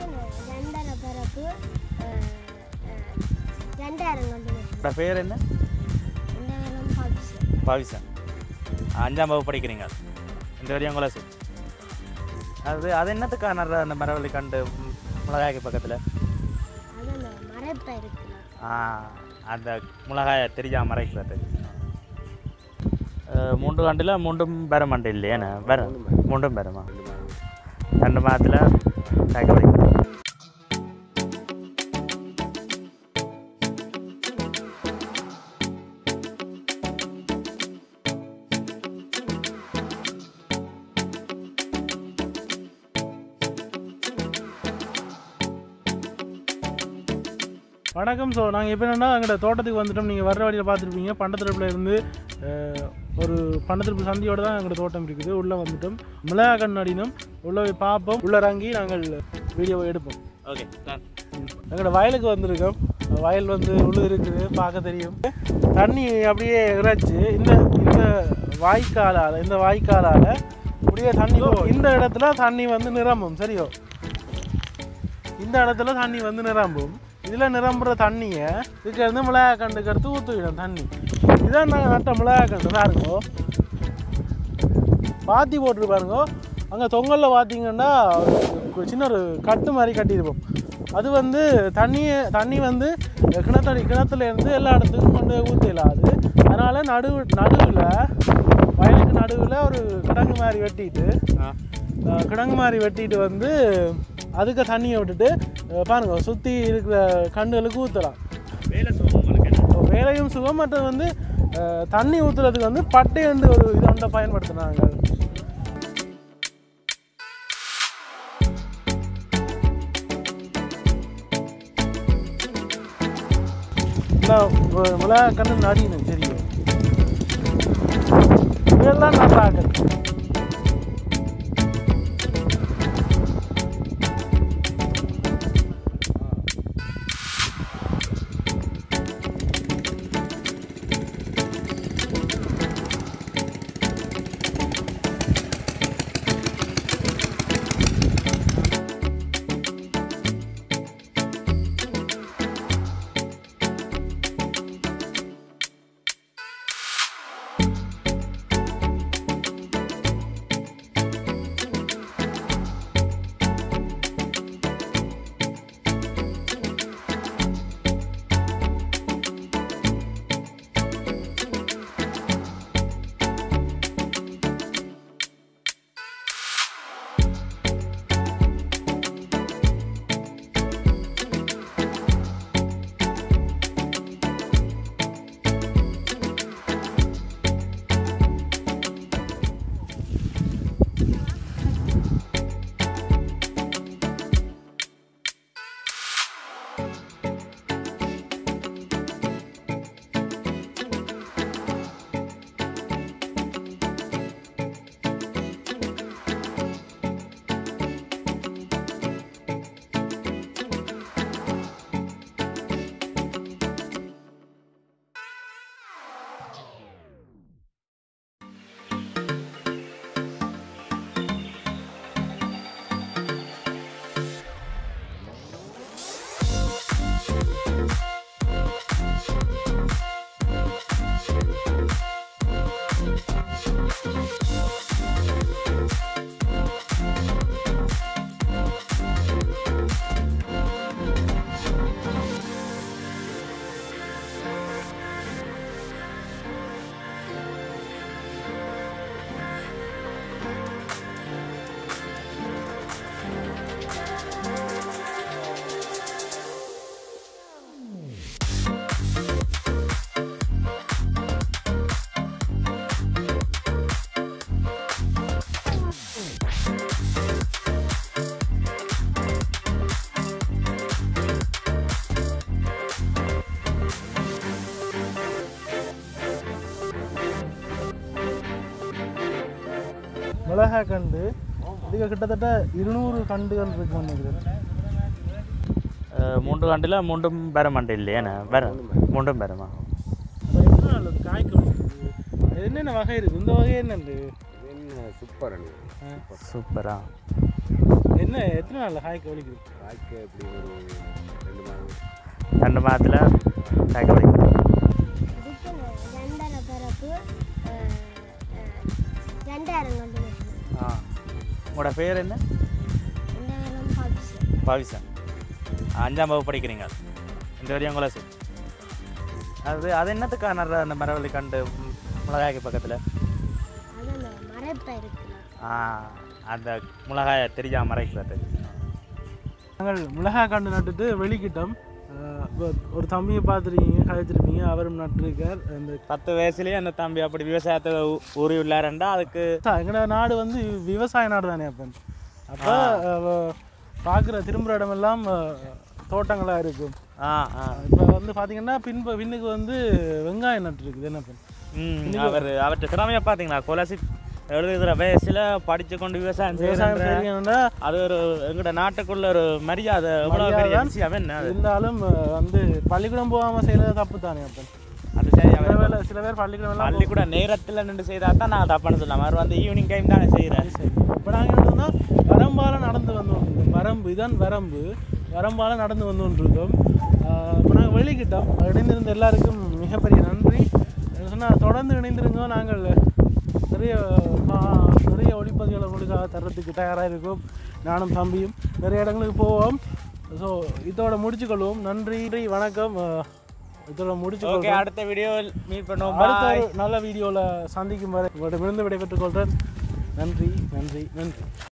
ரெண்டரை பரப்பு அஹ், அஹ், ரெண்டாயிரம் கொண்டு வரும். உங்களோட பேர் என்ன ரெண்டாயிரம் பாக்ஸ் பாவிசா அஞ்சாம் வகுப்பு படிக்கிறீங்க இந்த வரையும் உங்களை சரி அது அது என்னத்துக்காக நடுற அந்த மரவள்ளி கண்டு ம், மிளகாய்க்கு பக்கத்தில் அது அந்த மறைப்பை இருக்குல்ல ஆ அந்த மிளகாயை தெரியாம மறைக்கிறது அஹ், மூன்று கண்டில் மூன்றும் பெற மாட்டேன் இல்லையாண்ணே வேற மூன்றும் பெறமா ரெண்டு மாதத்தில் காய்க்க படிக்கும் வணக்கம் ஸோ நாங்கள் இப்போ என்னென்னா எங்களோட தோட்டத்துக்கு வந்துட்டோம் நீங்கள் வர்ற வழியில் பார்த்துருப்பீங்க பண்டத்திருப்பில் இருந்து அஹ், ஒரு பண்டத்திருப்பு சந்தியோட தான் எங்களோட தோட்டம் இருக்குது உள்ளே வந்துட்டோம் மிளகா கண்ணாடினும் உள்ளே போய் பார்ப்போம் உள்ளே இறங்கி நாங்கள் வீடியோவை எடுப்போம் ஓகே எங்களோட வயலுக்கு வந்திருக்கோம் வயல் வந்து உள்ள இருக்குது பார்க்க தெரியும் தண்ணி அப்படியே இறைச்சி இந்த இந்த வாய்க்காலால் இந்த வாய்க்காலால் அப்படியே தண்ணி போ- இந்த இடத்துல தண்ணி வந்து நிரம்பும் சரியோ இந்த இடத்துல தண்ணி வந்து நிரம்பும் இதில் நிரம்புற தண்ணியை இதுக்கு இருந்து மிளகா கண்டுக்கு எடுத்து ஊற்றிவிடும் தண்ணி இதான் நாங்கள் நட்ட மிளகா கண்டு பாருங்கோ பாத்தி போட்டு பாருங்க அங்கே தொங்கலில் பார்த்தீங்கன்னா ஒரு சின்ன ஒரு கட்டு மாதிரி கட்டியிருப்போம் அது வந்து தண்ணியை தண்ணி வந்து கிணத்தடி கிணத்துல இருந்து எல்லா இடத்துக்கும் கொண்டு ஊற்றலாம் அது அதனால் நடுவு நடுவில் வயலுக்கு நடுவில் ஒரு கிடங்கு மாதிரி வெட்டிட்டு அஹ், கிடங்கு மாதிரி வெட்டிட்டு வந்து அதுக்கு தண்ணியை விட்டுட்டு அஹ், பாருங்க சுற்றி இருக்கிற கண்டுகளுக்கு ஊற்றலாம் வேலை சொல்லுவோம் உங்களுக்கு என்ன வேலையும் சுகம் மற்றது வந்து அஹ், தண்ணி ஊற்றுறதுக்கு வந்து பட்டை வந்து ஒரு இதை ஒன்றை பயன்படுத்துனாங்க மிளகா கண்டு நடினு தெரியும் இதெல்லாம் நன்றாக மிளகா கண்டு இதுக்கு கிட்டத்தட்ட இருநூறு கண்டுகள் இருக்கு நினைக்கிறேன் அஹ், மூன்று கண்டில் மூன்றும் பெற மாட்டேன் இல்லையாண்ணே வேற மூன்றும் பெறமா அப்ப எத்தனை நாள் அது காய்க்க வேண்டியது? என்னென்ன வகை இருக்குது இந்த வகை என்னண்டு என்ன சூப்பர் சூப்பரா என்ன எத்தனை நாள் ஹாய்க்கு வலிக்குது வாழ்க்கை எப்படி ஒரு ரெண்டு மாதம் ரெண்டு மாதத்தில் காய்க்க படிக்கும் இதுக்கு ரெண்டரை பிறப்பு அஹ், அஹ், ரெண்டாயிரம் கொண்டு வரணும் ஆ உங்களோட பேர் என்ன ரெண்டாயிரம் பாபிஷன் பாவிசா அஞ்சாம் வகுப்பு படிக்கிறீங்க இந்த வரையும் உங்களை சார் அது அது என்னத்துக்காக நடுற அந்த மரவள்ளி கண்டு ம், மிளகாய்க்கு பக்கத்தில் அது அந்த மரப்பை இருக்கலாம் ஆ அந்த மிளகாயை தெரியாம மறைக்கிறது நாங்கள் மிளகாய் கண்டு நட்டுட்டு வெளிக்கிட்டோம் அஹ் இப்ப ஒரு தம்பியை பார்த்துருக்கீங்க கழிச்சிருப்பீங்க அவரும் நட்டிருக்கார் அந்த பத்து வயசுலேயே அந்த தம்பி அப்படி விவசாயத்தை ஊ- ஊறி உள்ளாரண்டா அதுக்கு எங்களோட நாடு வந்து விவசாய நாடு தானே அப்போ அப்போ பார்க்குற திரும்புகிற இடமெல்லாம் அஹ், தோட்டங்களாக இருக்கும் ஆ ஆ இப்போ வந்து பார்த்தீங்கன்னா பின்ப பின்னுக்கு வந்து வெங்காயம் நட்டுருக்குது என்ன பண்ண ம் அவர் அவர்கிட்ட திறமையை பார்த்தீங்களா கொலசி எழுதுகிற வயசில் படித்து கொண்டு விவசாயம் விவசாயம் செய்யறாங்க செய்யணும்னா அது ஒரு எங்கட நாட்டுக்குள்ள ஒரு மரியாதை எவ்வளோ பெரிய மரியாதை. விஷயம் என்ன அது இருந்தாலும் அஹ், வந்து பள்ளிக்கூடம் போகாமல் செய்கிறது தப்பு தானே அப்போ அது சரி சில அவர் வேலை சில பேர் பள்ளிக்கூடம் எல்லாம் பள்ளிக்கூட நேரத்தில் நின்று செய்தா தான் நான் தப்பான்னு சொல்லலாம் அவர் வந்து ஈவினிங் டைம் தானே செய்கிறேன் இப்போ நாங்கள் என்னன்னா வரம்பால நடந்து வந்து கொண்டிருக்கோம் வரம்பு இதான் வரம்பு வரம்பால நடந்து வந்து கொண்டிருக்கோம் இப்போ நாங்கள் வெளிக்கிட்டோம் இணைந்திருந்த எல்லாருக்கும் மிகப்பெரிய நன்றி சொன்னால் தொடர்ந்து இணைந்திருங்க நாங்கள் நிறைய ஆ, நிறைய ஒளிப்பதிவுகளை உங்களுக்காக தர்றதுக்கு தயாராக இருக்கும் நானும் தம்பியும் நிறைய இடங்களுக்கு போவோம் ஸோ இதோட முடிச்சுக்கொள்வோம் நன்றி வணக்கம் ஆ, இதோட ஓகே முடிச்சுக்கொள்வோம் அடுத்த வீடியோ மீட் பண்ணுவோம் அடுத்த Bye. ஒரு நல்ல வீடியோவில் சந்திக்கும் வரை உங்களிடமிருந்து விடைபெற்றுக் கொள்கிறேன் நன்றி நன்றி நன்றி